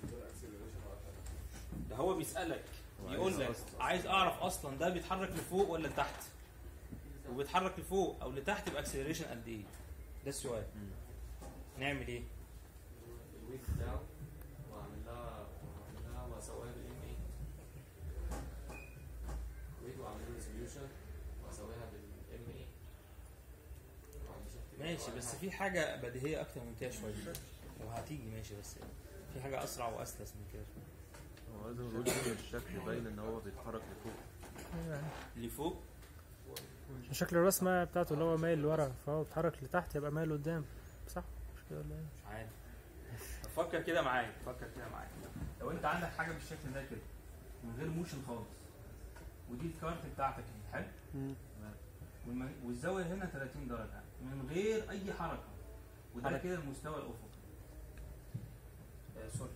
ده هو بيسالك بيقول لك عايز اعرف اصلا ده بيتحرك لفوق ولا لتحت وبيتحرك لفوق او لتحت باكسلريشن قد ايه ده السؤال نعمل ايه الويت بتاعه واعمل لها واعمل لها واسويها بالام اي ويت واعمل له ريزوليوشن واسويها بالام اي ماشي بس في حاجه بديهيه اكتر من كده شويه وهتيجي ماشي بس في حاجه اسرع واسلس من كده شويه هو لازم نقول كده الشكل باين ان هو بيتحرك لفوق اللي فوق شكل الرسمة بتاعته اللي هو مايل لورا فهو بيتحرك لتحت يبقى مايل لقدام صح مش كده ولا ايه؟ مش عارف فكر كده معايا فكر كده معايا لو انت عندك حاجه بالشكل ده كده من غير موشن خالص ودي الكارت بتاعتك اهي حلو مم. والم- والزاويه هنا 30 درجه من غير اي حركه وده حركة. كده المستوى الافقي آه سوري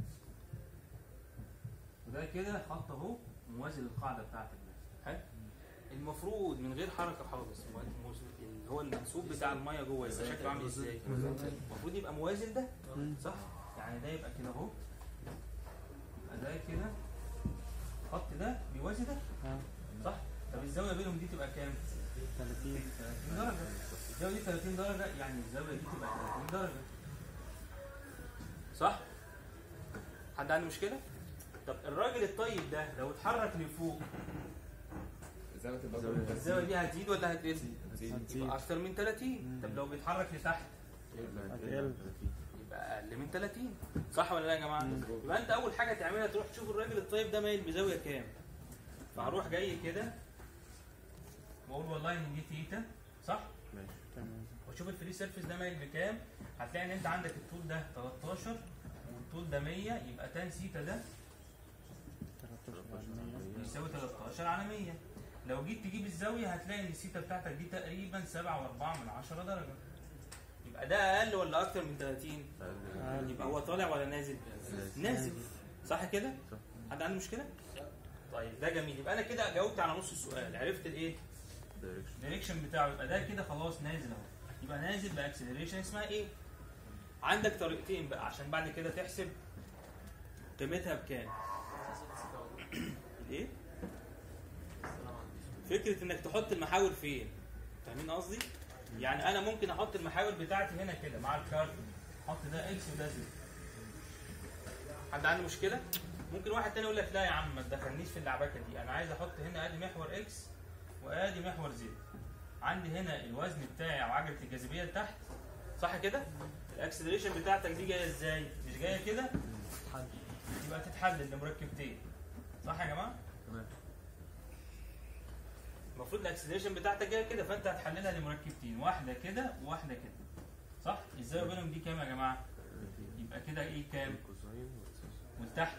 وده كده خط اهو موازي للقاعده بتاعتك ده حلو المفروض من غير حركه خالص مو- مو- اللي هو المنسوب بتاع الميه جوه يبقى شكله عامل ازاي؟ المفروض يبقى موازي لده صح؟ يعني ده يبقى كده اهو يبقى ده كده الخط ده بيوازي ده اه صح؟ طب الزاويه بينهم دي تبقى كام؟ 30 30 درجة الزاوية دي 30 درجة يعني الزاوية دي تبقى 30 درجة صح؟ حد عنده مشكلة؟ طب الراجل الطيب ده لو اتحرك لفوق زاويه زاوية. البصر الزاوية دي هتزيد ولا هتقل؟ هتزيد. يبقى أكتر من 30 طب لو بيتحرك لتحت هتقل. يبقى أقل من 30 صح ولا لا يا جماعة؟ يبقى أنت أول حاجة تعملها تروح تشوف الراجل الطيب ده مايل بزاوية كام فهروح جاي كده واقول والله ان دي تيتا صح؟ ماشي تمام وشوف الفري سيرفيس ده مايل بكام هتلاقي ان انت عندك الطول ده 13 والطول ده 100 يبقى تان سيتا ده 13 على 100 بيساوي 13 على 100 لو جيت تجيب الزاويه هتلاقي ان السيتا بتاعتك دي تقريبا 7.4 من 10 درجه يبقى ده اقل ولا اكتر من 30 أقل. يبقى هو طالع ولا نازل نازل صح كده صح. حد عنده مشكله طيب ده جميل يبقى انا كده جاوبت على نص السؤال عرفت الايه دايركشن الدايركشن بتاعه يبقى ده كده خلاص نازل اهو يبقى نازل باكسلريشن اسمها ايه؟ عندك طريقتين بقى عشان بعد كده تحسب قيمتها بكام؟ الايه؟ فكره انك تحط المحاور فين؟ فاهمين قصدي؟ يعني انا ممكن احط المحاور بتاعتي هنا كده مع الكارت احط ده اكس وده زد حد عنده مشكله؟ ممكن واحد تاني يقول لك لا يا عم ما تدخلنيش في اللعبكه دي انا عايز احط هنا ادي محور اكس وادي محور زد عندي هنا الوزن بتاعي او عجله الجاذبيه لتحت صح كده الاكسلريشن بتاعتك دي جايه ازاي مش جايه كده يبقى تتحلل لمركبتين صح يا جماعه تمام المفروض الاكسلريشن بتاعتك جايه كده فانت هتحللها لمركبتين واحده كده وواحده كده صح الزاويه بينهم دي كام يا جماعه يبقى كده ايه كام كوساين والتحت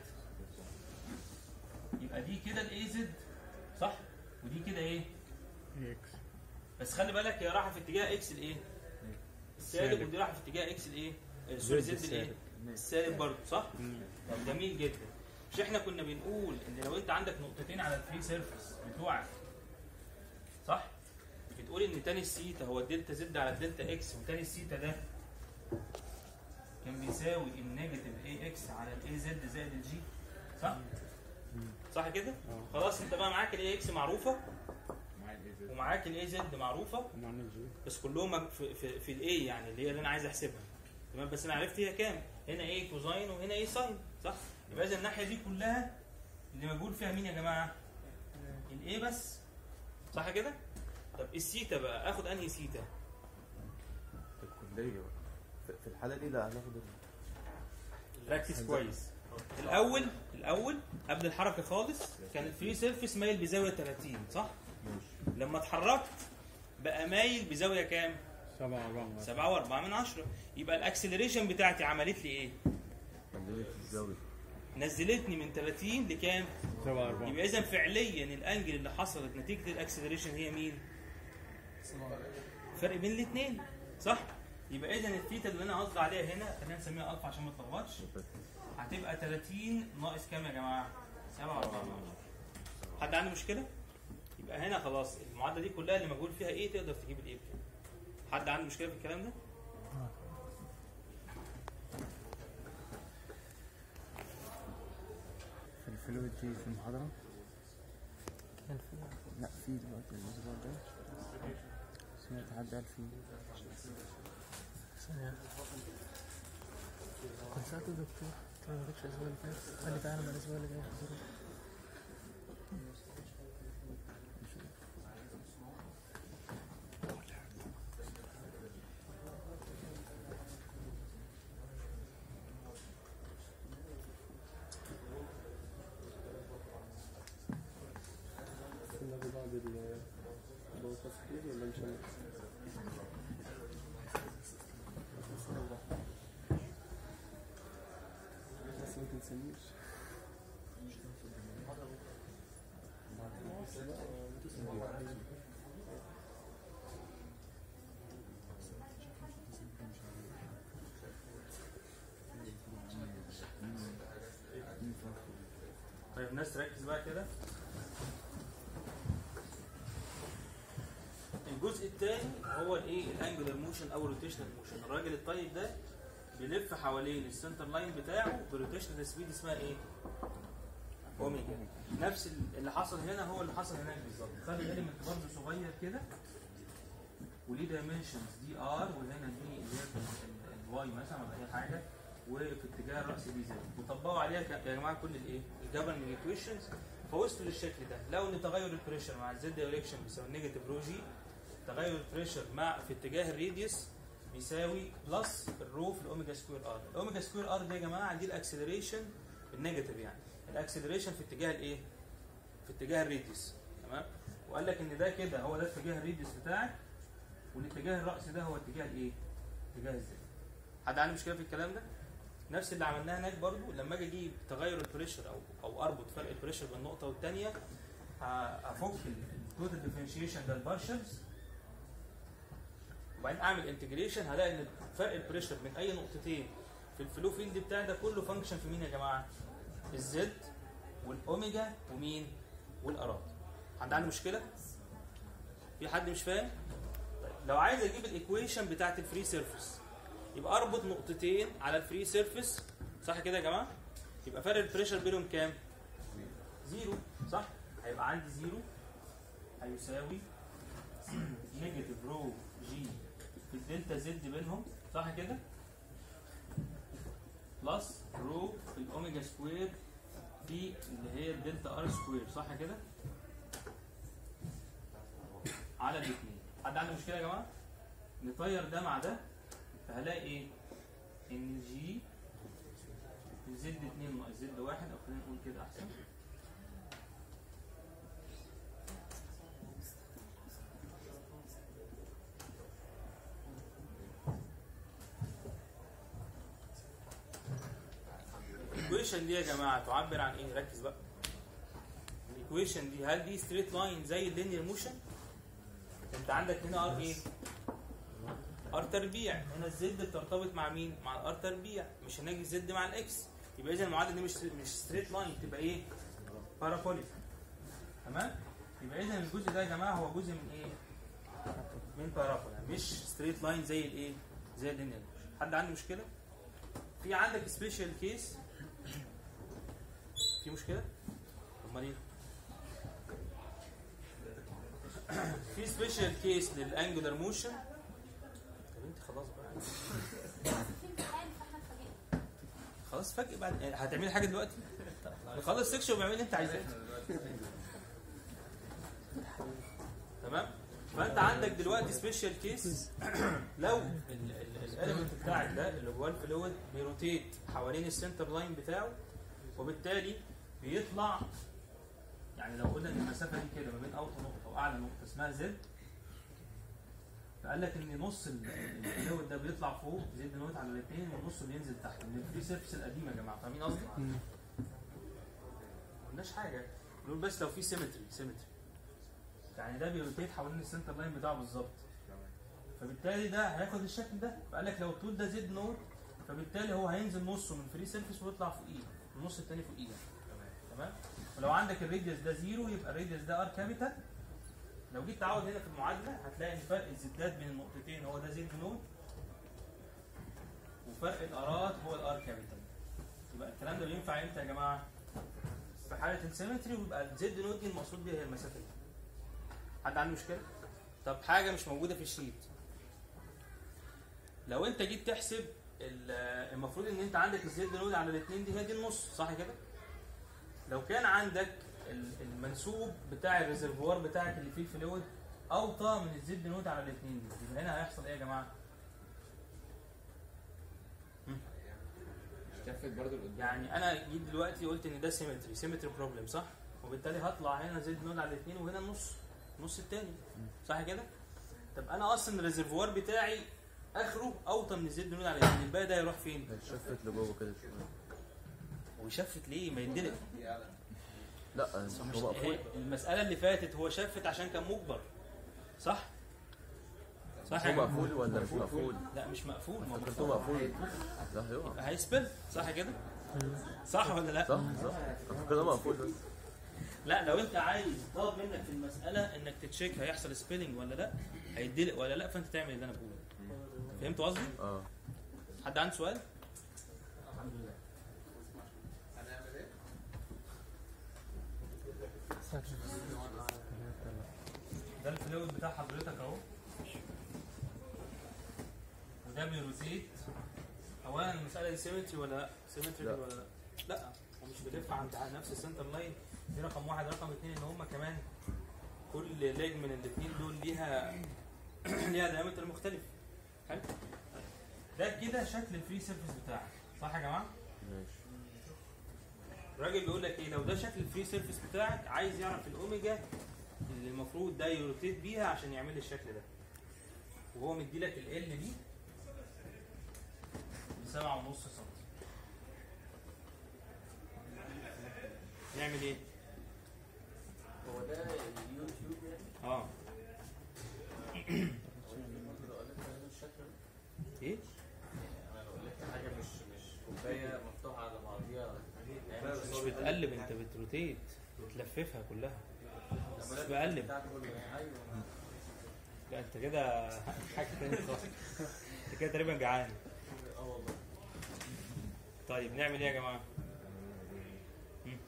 يبقى دي كده الاي زد صح ودي كده ايه اكس بس خلي بالك هي رايحه في اتجاه اكس الايه؟ السالب سالب. ودي رايحه في اتجاه اكس الايه؟ آه، سوري زد زد الايه؟ السالب. السالب برضه صح؟ طب جميل جدا مش احنا كنا بنقول ان لو انت عندك نقطتين على الفري سيرفيس بتوعك صح؟ بتقول ان تاني السيتا هو الدلتا زد على الدلتا اكس وتاني السيتا ده كان بيساوي النيجاتيف اي اكس اكس على الاي زد زائد الجي صح؟ صح كده؟ خلاص انت بقى معاك الاي اكس معروفه مع الاي زد ومعاك الاي زد معروفه ومعنى الجي بس كلهم في في, في الاي يعني اللي هي اللي انا عايز احسبها تمام بس انا عرفت هي كام هنا ايه كوزاين وهنا ايه ساين صح يبقى اذا الناحيه دي كلها اللي موجود فيها مين يا جماعه الايه بس صح كده طب السيتا بقى اخد انهي سيتا في الكليه بقى في- في الحاله دي لا هناخد ال- ركز كويس الاول الاول قبل الحركه خالص كان الفري سيرفيس مايل بزاويه 30 صح لما اتحركت بقى مايل بزاويه كام سبعة أربعة 7 و4 من 10 يبقى الاكسلريشن بتاعتي عملت لي ايه قللت الزاويه نزلتني من 30 لكام سبعة أربعة يبقى اذا فعليا الانجل اللي حصلت نتيجه الاكسلريشن هي مين فرق بين الاثنين صح يبقى اذا الثيتا اللي انا قصدي عليها هنا خلينا نسميها الفا عشان ما تلخبطش هتبقى 30 ناقص كام يا جماعه 7 4 حد عنده مشكله يبقى هنا خلاص المعادله دي كلها اللي مجهول فيها ايه تقدر تجيب الايه بكام حد عنده مشكله في الكلام ده في الفلويد دي في المحاضرة كان في لا في دلوقتي الأسبوع ده سمعت حد قال في ثانية كنت سألت الدكتور قلت له ما جيتش الأسبوع اللي فات قال لي تعالى مع الأسبوع اللي جاي احضره كنا بعد التصوير ولا مش بس ما تنسانيش طيب الناس تركز بقى كده الجزء الثاني هو الايه الانجلر موشن او الروتيشنال موشن الراجل الطيب ده بيلف حوالين السنتر لاين بتاعه بروتيشنال سبيد اسمها ايه اوميجا نفس اللي حصل هنا هو اللي حصل هناك بالظبط خد الاليمنت برضه صغير كده وليه دايمنشنز دي ار وهنا دي اللي هي الواي مثلا ولا اي حاجه وفي اتجاه الراس دي زد وطبقوا عليها ك- يا جماعه كل الايه الجفرنج ايكويشنز فوصلوا للشكل ده لو ان تغير البريشر مع الزد دايركشن بيساوي نيجاتيف رو جي تغير البريشر مع في اتجاه الراديوس بيساوي بلس الرو في الاوميجا سكوير ار الاوميجا سكوير ار دي يا جماعه دي الاكسلريشن النيجاتيف يعني الاكسلريشن في اتجاه الايه في اتجاه الراديوس تمام وقال لك ان ده كده هو ده اتجاه الراديوس بتاعك والاتجاه الراس ده هو اتجاه الايه اتجاه الزد حد عنده مشكله في الكلام ده نفس اللي عملناه هناك برضو لما اجي اجيب تغير البريشر او او اربط فرق البريشر بين نقطه والثانيه هفك التوتال ديفرنشيشن ده البارشلز وبعدين اعمل انتجريشن هلاقي ان فرق البريشر بين اي نقطتين في الفلو فيلد بتاعي ده كله فانكشن في مين يا جماعه؟ الزد والاوميجا ومين؟ والارات حد عنده مشكله؟ في حد مش فاهم؟ طيب لو عايز اجيب الايكويشن بتاعت الفري سيرفيس يبقى اربط نقطتين على الفري سيرفيس صح كده يا جماعه؟ يبقى فرق البريشر بينهم كام؟ زيرو صح؟ هيبقى عندي زيرو هيساوي نيجاتيف رو جي في الدلتا زد بينهم صح كده؟ بلس رو في الاوميجا سكوير في اللي هي الدلتا ار سكوير صح كده؟ على الاثنين حد عنده مشكله يا جماعه؟ نطير ده مع ده فهلاقي ايه؟ ان جي في زد 2 ناقص زد 1 او خلينا نقول كده احسن الايكويشن دي يا جماعه تعبر عن ايه؟ ركز بقى. الايكويشن دي هل دي ستريت لاين زي اللينير موشن؟ انت عندك هنا ار ايه؟ ار تربيع، هنا الزد بترتبط مع مين؟ مع الار تربيع، مش هنجي الزد مع الاكس، يبقى اذا المعادله دي مش مش ستريت لاين تبقى ايه؟ بارابوليك. تمام؟ يبقى اذا الجزء ده يا جماعه هو جزء من ايه؟ من بارابولا مش ستريت لاين زي الايه؟ زي اللينير موشن. حد عنده مشكله؟ في عندك سبيشال كيس في مشكله امال ايه في سبيشال كيس للانجولار موشن طب انت خلاص بقى في امتحان فاحنا اتفاجئنا خلاص فجأة بعد يعني هتعملي حاجه دلوقتي نخلص سكشن واعملي اللي انت عايزاه تمام فانت عندك دلوقتي سبيشال كيس لو الاليمنت بتاعك ده اللي جواه الفلويد بيروتيت حوالين السنتر لاين بتاعه وبالتالي بيطلع يعني لو قلنا ان المسافه دي كده ما بين اوطى نقطه واعلى نقطه اسمها زد فقال لك ان نص ال- الفلويد ده بيطلع فوق زد نوت على الاثنين والنص بينزل تحت من الفري سيرفيس القديمه يا جماعه فاهمين قصدي؟ ما قلناش حاجه نقول بس لو في سيمتري سيمتري يعني ده بيروتيت حوالين السنتر لاين بتاعه بالظبط فبالتالي ده هياخد الشكل ده فقال لك لو الطول ده زد نوت فبالتالي هو هينزل نصه من فري سيرفيس ويطلع فوقيه النص التاني فوقيه تمام ولو عندك الريديوس ده زيرو يبقى الريديوس ده ار كابيتال لو جيت تعوض هنا في المعادله هتلاقي ان فرق الزدات بين النقطتين هو ده زد نوت وفرق الارات هو الار كابيتال يبقى الكلام ده بينفع امتى يا جماعه؟ في حاله السيمتري ويبقى الزد نوت دي المقصود بيها هي المسافه دي حد عنده مشكله؟ طب حاجه مش موجوده في الشيت لو انت جيت تحسب ال- المفروض ان انت عندك الزد نود على الاثنين دي هي دي النص صح كده؟ لو كان عندك ال- المنسوب بتاع الريزرفوار بتاعك اللي فيه الفلويد اوطى من الزد نود على الاثنين دي يبقى هنا هيحصل ايه يا جماعه؟ شفت برضو لقدام يعني انا جيت دلوقتي قلت ان ده سيمتري سيمتري بروبلم صح؟ وبالتالي هطلع هنا زد نود على الاثنين وهنا النص النص التاني صح كده؟ طب انا اصلا الريزرفوار بتاعي اخره اوطى من الزد نود على الاثنين الباقي ده يروح فين؟ شفت لجوه كده شويه وشفت ليه؟ ما يندلق لا مش- هو مقفول هي المسألة اللي فاتت هو شفت عشان كان مجبر صح؟ صح يا هو جماعة؟ مقفول ولا مش مقفول؟ لا مش مقفول ما هو فكرته مقفول لا هيقع يبقى هيسبل صح كده؟ صح ولا لا؟ صح صح فكرته مقفول بس لا لو انت عايز طلب منك في المسألة انك تتشيك هيحصل سبيلنج ولا لا هيدلق ولا لا فانت تعمل اللي انا بقوله فهمت قصدي؟ اه حد عنده سؤال؟ الحمد لله ده الفلويد بتاع حضرتك اهو وده بيروتيت اولا المساله دي سيمتري ولا لا؟ سيمتري لا. ولا لا؟ لا هو مش بيلف عند نفس السنتر لاين دي رقم واحد رقم اثنين ان هم كمان كل ليج من الاثنين دول ليها ليها دايمتر مختلف حلو ده كده شكل الفري سيرفيس بتاعك صح يا جماعه؟ ماشي الراجل بيقول لك ايه لو ده شكل الفري سيرفيس بتاعك عايز يعرف الاوميجا اللي المفروض ده يروتيت بيها عشان يعمل لي الشكل ده وهو مدي لك ال ال دي بسبعة ونص سم نعمل ايه؟ هو ده اليوتيوب يعني اه الشكل ايه؟ انا لو قلت حاجه مش مش كوبايه مفتوحه على بعضيها يعني مش بتقلب انت بتروتيت بتلففها كلها مش بقلب ايوه لا انت كده حاجه تانية خالص انت كده تقريبا جعان اه والله طيب نعمل ايه يا جماعه؟ مم.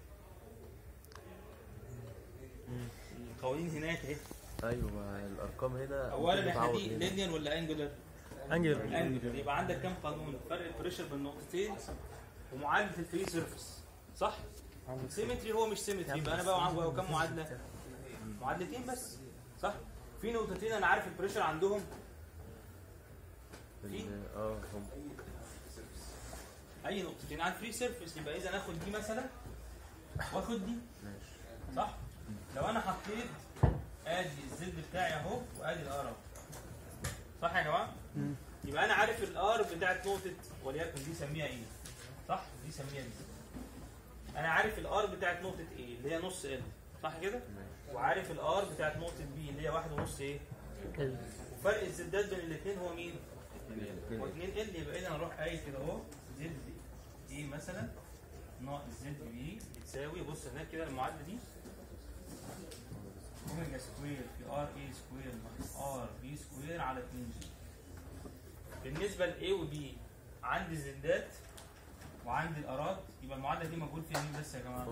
القوانين هناك اهي ايوه ما الارقام هنا اولا ممكن احنا تتعوض دي هنا. لينير ولا انجولار؟ انجل انجولار يبقى عندك كام قانون؟ فرق البريشر بين النقطتين ومعادله الفري سيرفيس صح؟ سيمتري هو مش سيمتري يبقى انا بقى عندي كام معادله؟ معادلتين بس صح؟ في نقطتين انا عارف البريشر عندهم في؟ ال- اه هم اي نقطتين على الفري سيرفيس يبقى اذا اخد دي مثلا واخد دي ماشي صح؟ لو انا حطيت ادي الزد بتاعي اهو وادي الار اهو صح يا جماعه؟ يبقى انا عارف الار بتاعت نقطه وليكن دي سميها ايه؟ صح؟ دي سميها دي انا عارف الار بتاعت نقطه ايه اللي هي نص ال صح كده؟ وعارف الار بتاعت نقطه بي اللي هي واحد ونص ايه؟ وفرق الزدات بين الاثنين هو مين؟ هو 2 ال يبقى اذا اروح قايل كده اهو زد ايه مثلا ناقص زد بي بتساوي بص هناك كده المعادله دي اوميجا سكوير في ار اي سكوير ناقص ار بي سكوير على 2 جي بالنسبه ل A و B عندي الزندات وعندي الاراد يبقى المعادله دي موجود فيها مين بس يا جماعه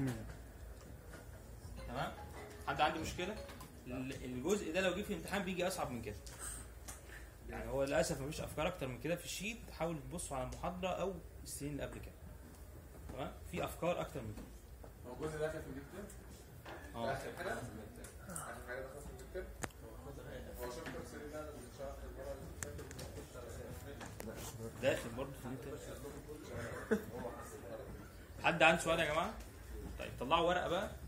تمام حد عنده مشكله ال- الجزء ده لو جه في امتحان بيجي اصعب من كده يعني هو للاسف مفيش افكار اكتر من كده في الشيت حاولوا تبصوا على المحاضره او السنين اللي قبل كده تمام في افكار اكتر من كده هو الجزء ده كان في الدكتور اه اخر حاجه اخر حاجه دخلت في الدكتور هو شفت السرير ده اللي اتشرح المره اللي فاتت داخل برضه في الانترنت حد عنده سؤال يا جماعه طيب طلعوا ورقه بقى